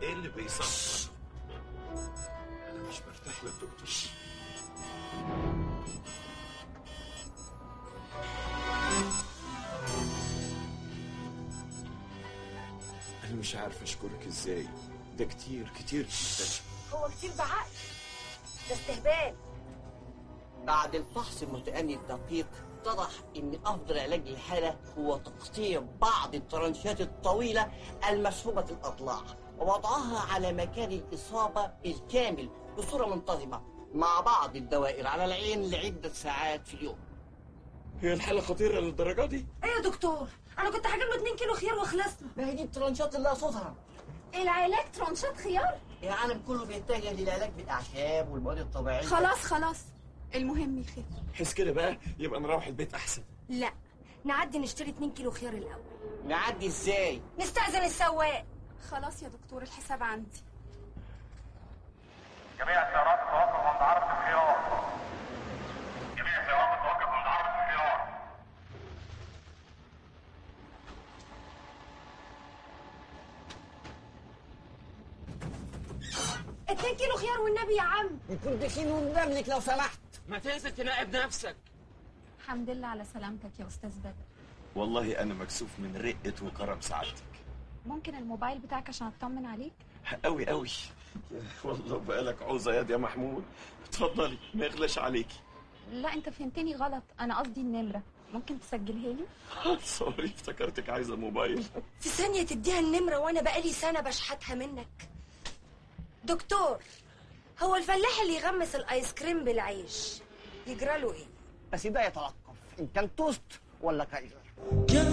ايه اللي بيصفر انا مش مرتاح للدكتور انا مش عارف اشكرك ازاي ده كتير كتير جدا هو كتير بعقل ده استهبال بعد الفحص المتأني الدقيق اتضح ان افضل علاج للحالة هو تقطيع بعض الترنشات الطويلة المسحوبة الاضلاع ووضعها على مكان الاصابة بالكامل بصورة منتظمة مع بعض الدوائر على العين لعدة ساعات في اليوم هي الحالة خطيرة للدرجة دي؟ ايه يا دكتور انا كنت هجيب له 2 كيلو خيار وخلصنا ما هي دي الترنشات اللي اقصدها العلاج ترانشات خيار العالم كله بيتجه للعلاج بالاعشاب والمواد الطبيعية خلاص خلاص المهم يخف حس كده بقى يبقى نروح البيت احسن لا نعدي نشتري 2 كيلو خيار الاول نعدي ازاي؟ نستأذن السواق خلاص يا دكتور الحساب عندي جميع السيارات تتوقف عند عرض الخيار جميع السيارات تتوقف عند عرض الخيار 2 كيلو خيار والنبي يا عم يكون دخين ونملك لو سمحت ما تنزل تراقب نفسك الحمد لله على سلامتك يا استاذ بدر والله انا مكسوف من رقة وكرم سعادتك ممكن الموبايل بتاعك عشان اطمن عليك قوي قوي والله بقالك عوزة ياد يا محمود اتفضلي ما يغلاش عليكي لا انت فهمتني غلط انا قصدي النمره ممكن تسجلها لي سوري افتكرتك عايزة موبايل في ثانية تديها النمرة وانا بقالي سنة بشحتها منك دكتور هو الفلاح اللي يغمس الايس كريم بالعيش يجرى له ايه بس ده يتوقف ان كان توست ولا كايزر كان